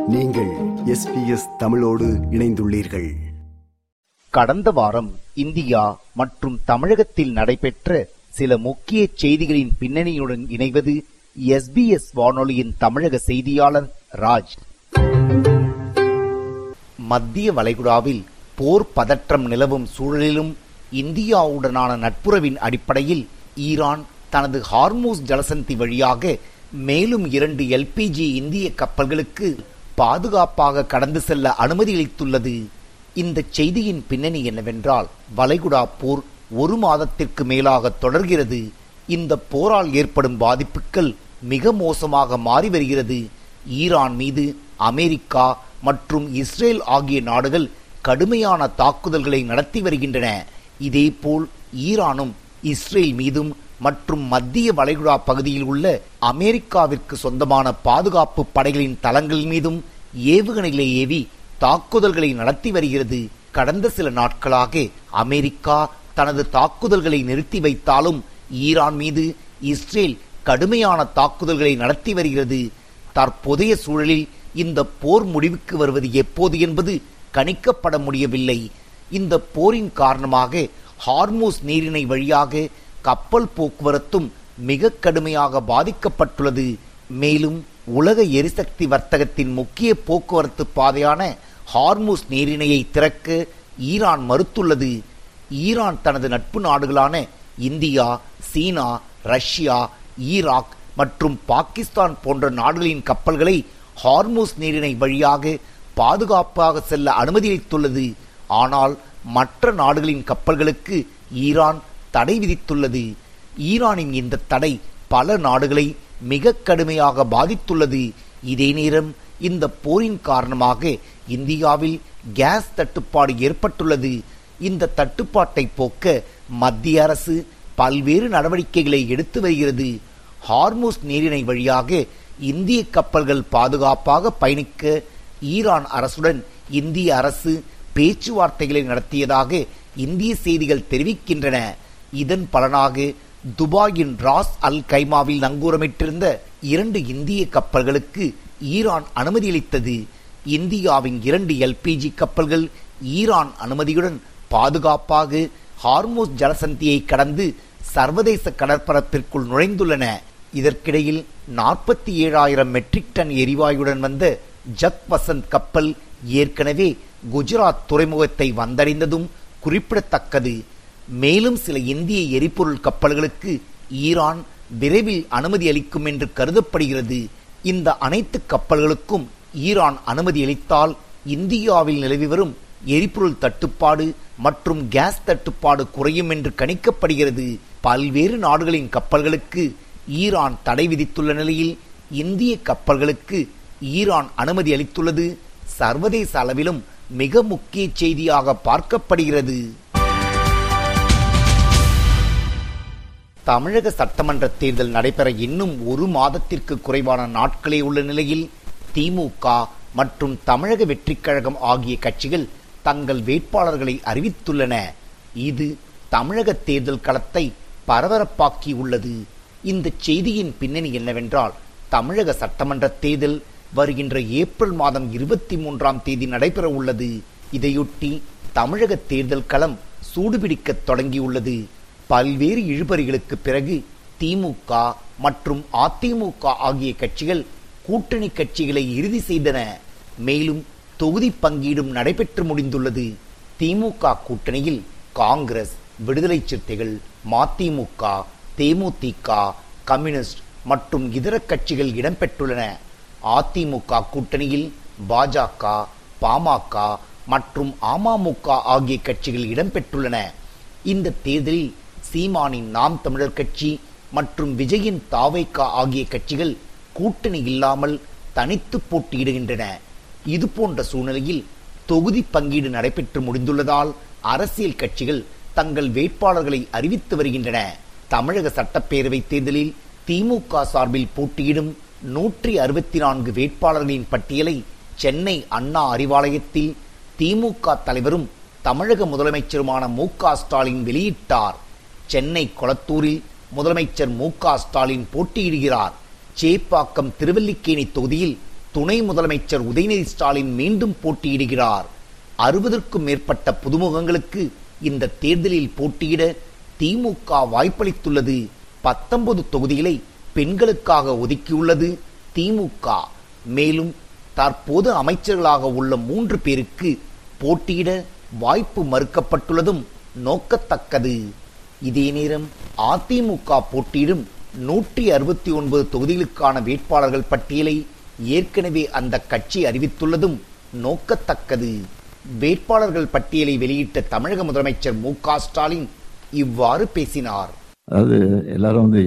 நீங்கள் எஸ்பிஎஸ் தமிழோடு இணைந்துள்ளீர்கள் கடந்த வாரம் இந்தியா மற்றும் தமிழகத்தில் நடைபெற்ற சில முக்கிய செய்திகளின் பின்னணியுடன் இணைவது எஸ்பிஎஸ் வானொலியின் தமிழக செய்தியாளர் ராஜ் மத்திய வளைகுடாவில் போர் பதற்றம் நிலவும் சூழலிலும் இந்தியாவுடனான நட்புறவின் அடிப்படையில் ஈரான் தனது ஹார்மூஸ் ஜலசந்தி வழியாக மேலும் இரண்டு எல்பிஜி இந்திய கப்பல்களுக்கு பாதுகாப்பாக கடந்து செல்ல அனுமதி அளித்துள்ளது இந்த செய்தியின் பின்னணி என்னவென்றால் வளைகுடா போர் ஒரு மாதத்திற்கு மேலாக தொடர்கிறது இந்த போரால் ஏற்படும் பாதிப்புகள் மிக மோசமாக மாறி வருகிறது ஈரான் மீது அமெரிக்கா மற்றும் இஸ்ரேல் ஆகிய நாடுகள் கடுமையான தாக்குதல்களை நடத்தி வருகின்றன இதேபோல் ஈரானும் இஸ்ரேல் மீதும் மற்றும் மத்திய வளைகுடா பகுதியில் உள்ள அமெரிக்காவிற்கு சொந்தமான பாதுகாப்பு படைகளின் தளங்கள் மீதும் ஏவுகணைகளை ஏவி தாக்குதல்களை நடத்தி வருகிறது கடந்த சில நாட்களாக அமெரிக்கா தனது தாக்குதல்களை நிறுத்தி வைத்தாலும் ஈரான் மீது இஸ்ரேல் கடுமையான தாக்குதல்களை நடத்தி வருகிறது தற்போதைய சூழலில் இந்த போர் முடிவுக்கு வருவது எப்போது என்பது கணிக்கப்பட முடியவில்லை இந்த போரின் காரணமாக ஹார்மூஸ் நீரிணை வழியாக கப்பல் போக்குவரத்தும் மிக கடுமையாக பாதிக்கப்பட்டுள்ளது மேலும் உலக எரிசக்தி வர்த்தகத்தின் முக்கிய போக்குவரத்து பாதையான ஹார்மூஸ் நீரிணையை திறக்க ஈரான் மறுத்துள்ளது ஈரான் தனது நட்பு நாடுகளான இந்தியா சீனா ரஷ்யா ஈராக் மற்றும் பாகிஸ்தான் போன்ற நாடுகளின் கப்பல்களை ஹார்மூஸ் நீரிணை வழியாக பாதுகாப்பாக செல்ல அனுமதி அளித்துள்ளது ஆனால் மற்ற நாடுகளின் கப்பல்களுக்கு ஈரான் தடை விதித்துள்ளது ஈரானின் இந்த தடை பல நாடுகளை மிக கடுமையாக பாதித்துள்ளது இதே நேரம் இந்த போரின் காரணமாக இந்தியாவில் கேஸ் தட்டுப்பாடு ஏற்பட்டுள்ளது இந்த தட்டுப்பாட்டை போக்க மத்திய அரசு பல்வேறு நடவடிக்கைகளை எடுத்து வருகிறது ஹார்மூஸ் நீரிணை வழியாக இந்திய கப்பல்கள் பாதுகாப்பாக பயணிக்க ஈரான் அரசுடன் இந்திய அரசு பேச்சுவார்த்தைகளை நடத்தியதாக இந்திய செய்திகள் தெரிவிக்கின்றன இதன் பலனாக துபாயின் ராஸ் அல் கைமாவில் நங்கூரமிட்டிருந்த இரண்டு இந்திய கப்பல்களுக்கு ஈரான் அனுமதி அளித்தது இந்தியாவின் இரண்டு எல்பிஜி கப்பல்கள் ஈரான் அனுமதியுடன் பாதுகாப்பாக ஹார்மோஸ் ஜலசந்தியை கடந்து சர்வதேச கடற்பரப்பிற்குள் நுழைந்துள்ளன இதற்கிடையில் நாற்பத்தி ஏழாயிரம் மெட்ரிக் டன் எரிவாயுடன் வந்த ஜக் வசந்த் கப்பல் ஏற்கனவே குஜராத் துறைமுகத்தை வந்தடைந்ததும் குறிப்பிடத்தக்கது மேலும் சில இந்திய எரிபொருள் கப்பல்களுக்கு ஈரான் விரைவில் அனுமதி அளிக்கும் என்று கருதப்படுகிறது இந்த அனைத்து கப்பல்களுக்கும் ஈரான் அனுமதி அளித்தால் இந்தியாவில் நிலவி வரும் எரிபொருள் தட்டுப்பாடு மற்றும் கேஸ் தட்டுப்பாடு குறையும் என்று கணிக்கப்படுகிறது பல்வேறு நாடுகளின் கப்பல்களுக்கு ஈரான் தடை விதித்துள்ள நிலையில் இந்திய கப்பல்களுக்கு ஈரான் அனுமதி அளித்துள்ளது சர்வதேச அளவிலும் மிக முக்கிய செய்தியாக பார்க்கப்படுகிறது தமிழக சட்டமன்ற தேர்தல் நடைபெற இன்னும் ஒரு மாதத்திற்கு குறைவான நாட்களே உள்ள நிலையில் திமுக மற்றும் தமிழக வெற்றிக் கழகம் ஆகிய கட்சிகள் தங்கள் வேட்பாளர்களை அறிவித்துள்ளன இது தமிழக தேர்தல் களத்தை பரபரப்பாக்கி உள்ளது இந்த செய்தியின் பின்னணி என்னவென்றால் தமிழக சட்டமன்ற தேர்தல் வருகின்ற ஏப்ரல் மாதம் இருபத்தி மூன்றாம் தேதி நடைபெற உள்ளது இதையொட்டி தமிழக தேர்தல் களம் சூடுபிடிக்கத் தொடங்கியுள்ளது பல்வேறு இழுபறிகளுக்கு பிறகு திமுக மற்றும் அதிமுக ஆகிய கட்சிகள் கூட்டணி கட்சிகளை இறுதி செய்தன மேலும் தொகுதி பங்கீடும் நடைபெற்று முடிந்துள்ளது திமுக கூட்டணியில் காங்கிரஸ் விடுதலை சிறுத்தைகள் மதிமுக தேமுதிக கம்யூனிஸ்ட் மற்றும் இதர கட்சிகள் இடம்பெற்றுள்ளன அதிமுக கூட்டணியில் பாஜக பாமக மற்றும் அமமுக ஆகிய கட்சிகள் இடம்பெற்றுள்ளன இந்த தேர்தலில் சீமானின் நாம் தமிழர் கட்சி மற்றும் விஜயின் தாவைக்கா ஆகிய கட்சிகள் கூட்டணி இல்லாமல் தனித்து போட்டியிடுகின்றன இது போன்ற சூழ்நிலையில் தொகுதி பங்கீடு நடைபெற்று முடிந்துள்ளதால் அரசியல் கட்சிகள் தங்கள் வேட்பாளர்களை அறிவித்து வருகின்றன தமிழக சட்டப்பேரவை தேர்தலில் திமுக சார்பில் போட்டியிடும் நூற்றி அறுபத்தி நான்கு வேட்பாளர்களின் பட்டியலை சென்னை அண்ணா அறிவாலயத்தில் திமுக தலைவரும் தமிழக முதலமைச்சருமான மு க ஸ்டாலின் வெளியிட்டார் சென்னை கொளத்தூரில் முதலமைச்சர் மு க ஸ்டாலின் போட்டியிடுகிறார் சேப்பாக்கம் திருவல்லிக்கேணி தொகுதியில் துணை முதலமைச்சர் உதயநிதி ஸ்டாலின் மீண்டும் போட்டியிடுகிறார் அறுபதற்கும் மேற்பட்ட புதுமுகங்களுக்கு இந்த தேர்தலில் போட்டியிட திமுக வாய்ப்பளித்துள்ளது பத்தொன்பது தொகுதிகளை பெண்களுக்காக ஒதுக்கியுள்ளது திமுக மேலும் தற்போது அமைச்சர்களாக உள்ள மூன்று பேருக்கு போட்டியிட வாய்ப்பு மறுக்கப்பட்டுள்ளதும் நோக்கத்தக்கது இதே நேரம் அதிமுக போட்டியிடும் நூற்றி அறுபத்தி ஒன்பது தொகுதிகளுக்கான வேட்பாளர்கள் பட்டியலை ஏற்கனவே அந்த கட்சி அறிவித்துள்ளதும் நோக்கத்தக்கது வேட்பாளர்கள் பட்டியலை வெளியிட்ட தமிழக முதலமைச்சர் மு க ஸ்டாலின் இவ்வாறு பேசினார் அதாவது எல்லாரும் வந்து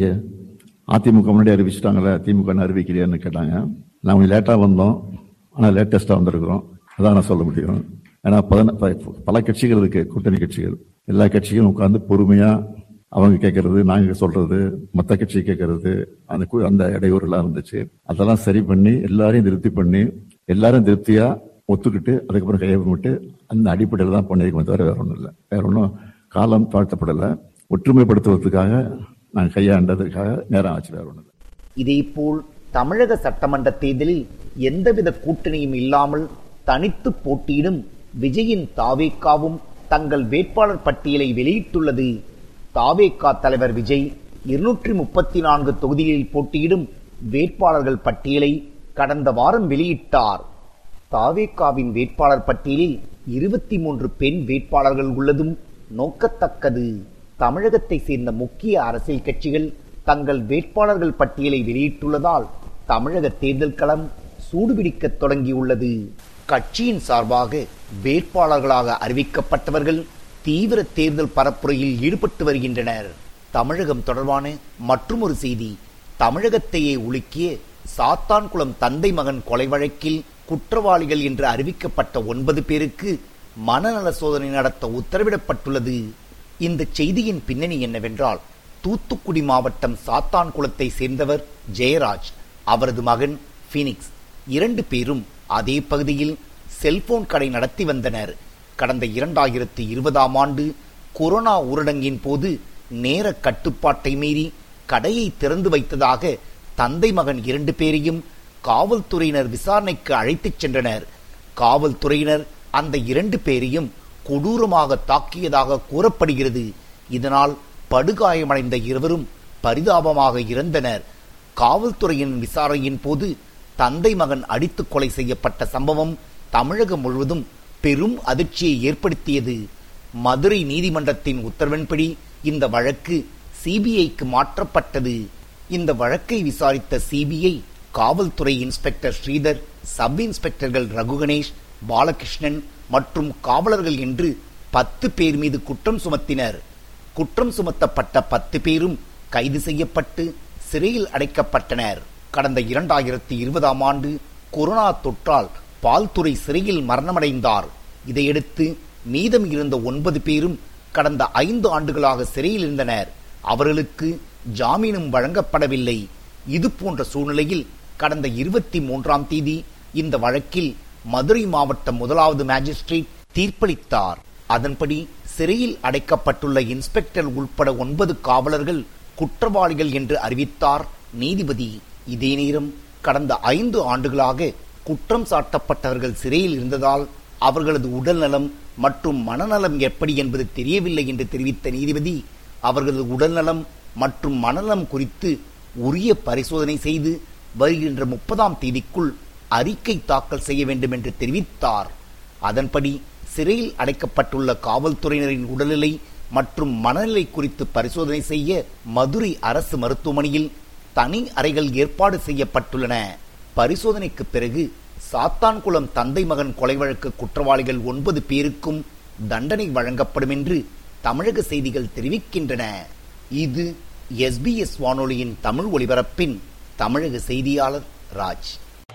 அதிமுக முன்னாடி அறிவிச்சிட்டாங்களே திமுக அறிவிக்கலையான்னு கேட்டாங்க நான் கொஞ்சம் லேட்டாக வந்தோம் ஆனால் லேட்டஸ்ட்டாக வந்திருக்கிறோம் அதான் நான் சொல்ல முடியும் ஏன்னா பதின ப- பல கட்சிகள் இருக்கு கூட்டணி கட்சிகள் எல்லா கட்சிகளும் உட்கார்ந்து பொறுமையா அவங்க கேட்கறது நாங்க சொல்றது மற்ற கட்சி கேட்கறது அந்த கு- அந்த இடையூறுலாம் இருந்துச்சு அதெல்லாம் சரி பண்ணி எல்லாரையும் திருப்தி பண்ணி எல்லாரும் திருப்தியா ஒத்துக்கிட்டு அதுக்கப்புறம் கையெழுத்து அந்த அடிப்படையில் தான் பண்ணியிருக்கோம் தவிர வேற ஒன்றும் இல்லை வேற ஒன்றும் காலம் தாழ்த்தப்படலை ஒற்றுமைப்படுத்துவதற்காக நான் கையாண்டதுக்காக நேரம் ஆச்சு வேற ஒன்றும் இல்லை இதேபோல் தமிழக சட்டமன்ற தேர்தலில் எந்தவித கூட்டணியும் இல்லாமல் தனித்து போட்டியிடும் விஜயின் தாவேக்காவும் தங்கள் வேட்பாளர் பட்டியலை வெளியிட்டுள்ளது தாவேக்கா தலைவர் விஜய் இருநூற்றி முப்பத்தி நான்கு தொகுதிகளில் போட்டியிடும் வேட்பாளர்கள் பட்டியலை கடந்த வாரம் வெளியிட்டார் தாவேக்காவின் வேட்பாளர் பட்டியலில் இருபத்தி மூன்று பெண் வேட்பாளர்கள் உள்ளதும் நோக்கத்தக்கது தமிழகத்தை சேர்ந்த முக்கிய அரசியல் கட்சிகள் தங்கள் வேட்பாளர்கள் பட்டியலை வெளியிட்டுள்ளதால் தமிழக தேர்தல் களம் சூடுபிடிக்கத் தொடங்கியுள்ளது கட்சியின் சார்பாக வேட்பாளர்களாக அறிவிக்கப்பட்டவர்கள் தீவிர தேர்தல் பரப்புரையில் ஈடுபட்டு வருகின்றனர் தமிழகம் தொடர்பான மற்றுமொரு செய்தி தமிழகத்தையே உலுக்கிய சாத்தான்குளம் தந்தை மகன் கொலை வழக்கில் குற்றவாளிகள் என்று அறிவிக்கப்பட்ட ஒன்பது பேருக்கு மனநல சோதனை நடத்த உத்தரவிடப்பட்டுள்ளது இந்த செய்தியின் பின்னணி என்னவென்றால் தூத்துக்குடி மாவட்டம் சாத்தான்குளத்தை சேர்ந்தவர் ஜெயராஜ் அவரது மகன் பீனிக்ஸ் இரண்டு பேரும் அதே பகுதியில் செல்போன் கடை நடத்தி வந்தனர் கடந்த இரண்டாயிரத்தி இருபதாம் ஆண்டு கொரோனா ஊரடங்கின் போது நேர கட்டுப்பாட்டை மீறி கடையை திறந்து வைத்ததாக தந்தை மகன் இரண்டு பேரையும் காவல்துறையினர் விசாரணைக்கு அழைத்துச் சென்றனர் காவல்துறையினர் அந்த இரண்டு பேரையும் கொடூரமாக தாக்கியதாக கூறப்படுகிறது இதனால் படுகாயமடைந்த இருவரும் பரிதாபமாக இறந்தனர் காவல்துறையின் விசாரணையின் போது தந்தை மகன் அடித்து கொலை செய்யப்பட்ட சம்பவம் தமிழகம் முழுவதும் பெரும் அதிர்ச்சியை ஏற்படுத்தியது மதுரை நீதிமன்றத்தின் உத்தரவின்படி இந்த வழக்கு சிபிஐக்கு மாற்றப்பட்டது இந்த வழக்கை விசாரித்த சிபிஐ காவல்துறை இன்ஸ்பெக்டர் ஸ்ரீதர் சப் இன்ஸ்பெக்டர்கள் ரகு கணேஷ் பாலகிருஷ்ணன் மற்றும் காவலர்கள் என்று பத்து பேர் மீது குற்றம் சுமத்தினர் குற்றம் சுமத்தப்பட்ட பத்து பேரும் கைது செய்யப்பட்டு சிறையில் அடைக்கப்பட்டனர் கடந்த இரண்டாயிரத்தி இருபதாம் ஆண்டு கொரோனா தொற்றால் பால்துறை சிறையில் மரணமடைந்தார் இதையடுத்து மீதம் இருந்த ஒன்பது பேரும் கடந்த ஐந்து ஆண்டுகளாக சிறையில் இருந்தனர் அவர்களுக்கு ஜாமீனும் வழங்கப்படவில்லை இது போன்ற சூழ்நிலையில் கடந்த இருபத்தி மூன்றாம் தேதி இந்த வழக்கில் மதுரை மாவட்ட முதலாவது மேஜிஸ்ட்ரேட் தீர்ப்பளித்தார் அதன்படி சிறையில் அடைக்கப்பட்டுள்ள இன்ஸ்பெக்டர் உட்பட ஒன்பது காவலர்கள் குற்றவாளிகள் என்று அறிவித்தார் நீதிபதி இதே நேரம் கடந்த ஐந்து ஆண்டுகளாக குற்றம் சாட்டப்பட்டவர்கள் சிறையில் இருந்ததால் அவர்களது உடல்நலம் மற்றும் மனநலம் எப்படி என்பது தெரியவில்லை என்று தெரிவித்த நீதிபதி அவர்களது உடல்நலம் மற்றும் மனநலம் குறித்து உரிய பரிசோதனை செய்து வருகின்ற முப்பதாம் தேதிக்குள் அறிக்கை தாக்கல் செய்ய வேண்டும் என்று தெரிவித்தார் அதன்படி சிறையில் அடைக்கப்பட்டுள்ள காவல்துறையினரின் உடல்நிலை மற்றும் மனநிலை குறித்து பரிசோதனை செய்ய மதுரை அரசு மருத்துவமனையில் தனி அறைகள் ஏற்பாடு செய்யப்பட்டுள்ளன பரிசோதனைக்கு பிறகு சாத்தான்குளம் தந்தை மகன் கொலை வழக்கு குற்றவாளிகள் ஒன்பது பேருக்கும் தண்டனை வழங்கப்படும் என்று தமிழக செய்திகள் தெரிவிக்கின்றன இது எஸ்பிஎஸ் வானொலியின் தமிழ் ஒலிபரப்பின் தமிழக செய்தியாளர் ராஜ்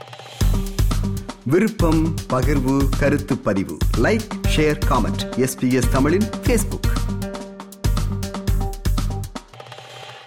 விருப்பம் பகிர்வு கருத்து பதிவு லைக் ஷேர் காமெண்ட் எஸ்பிஎஸ் தமிழின் ஃபேஸ்புக்